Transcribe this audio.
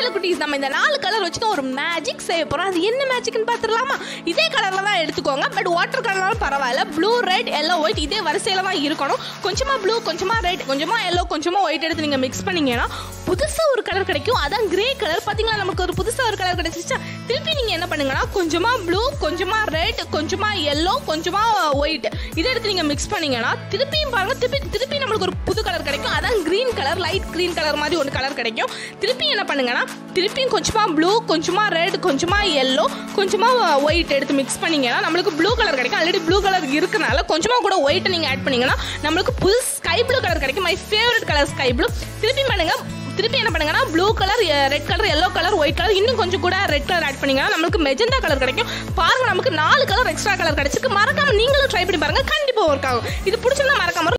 செல்ல குட்டீஸ் நம்ம இந்த நாலு கலர் வச்சு தான் ஒரு மேஜிக் செய்ய போகிறோம் அது என்ன மேஜிக்னு பார்த்துடலாமா இதே கலரில் தான் எடுத்துக்கோங்க பட் வாட்டர் கலர்னாலும் பரவாயில்ல ப்ளூ ரெட் எல்லோ ஒயிட் இதே வரிசையில் தான் இருக்கணும் கொஞ்சமாக ப்ளூ கொஞ்சமாக ரெட் கொஞ்சமாக எல்லோ கொஞ்சமாக ஒயிட் எடுத்து நீங்கள் மிக்ஸ் பண்ணீங்கன்னா புதுசாக ஒரு கலர் கிடைக்கும் அதான் கிரே கலர் பார்த்தீங்களா நமக்கு ஒரு புதுசாக ஒரு கலர் கிடைச்சிச்சா திருப்பி நீங்கள் என்ன பண்ணுங்கன்னா கொஞ்சமாக ப்ளூ கொஞ்சமாக ரெட் கொஞ்சமாக எல்லோ கொஞ்சமாக ஒயிட் இதை எடுத்து நீங்கள் மிக்ஸ் பண்ணீங்கன்னா திருப்பியும் பாருங்க திருப்பி திருப்பி நம்மளுக்கு ஒரு புது கலர் கிடைக்கும் அதான் green colour light green colour மாதிரி ஒரு கலர் கிடைக்கும் திருப்பி என்ன பண்ணுங்கன்னா திருப்பியும் கொஞ்சமாக ப்ளூ கொஞ்சமாக ரெட் கொஞ்சமாக எல்லோ கொஞ்சமாக ஒயிட் எடுத்து மிக்ஸ் பண்ணீங்கன்னா நம்மளுக்கு ப்ளூ கலர் கிடைக்கும் ஆல்ரெடி ப்ளூ கலர் இருக்கனால கொஞ்சமாக கூட ஒயிட்டை நீங்கள் ஆட் பண்ணீங்கன்னா நம்மளுக்கு புது ஸ்கை ப்ளூ கலர் கிடைக்கும் my favourite colour sky blue திருப்பி பண்ணுங்க திருப்பி என்ன பண்ணுங்கன்னா blue colour red colour yellow colour white colour இன்னும் கொஞ்சம் கூட ரெட் கலர் ஆட் பண்ணீங்கன்னா நம்மளுக்கு மெஜந்தா கலர் கிடைக்கும் பாருங்க நமக்கு நாலு கலர் எக்ஸ்ட்ரா கலர் கிடைச்சிருக்கு மறக்காம நீங்களும் ட்ரை பண்ணி பாருங்க கண்டிப்பா ஒர்க் ஆகும் இது பிடிச்சிருந்தா மறக்காம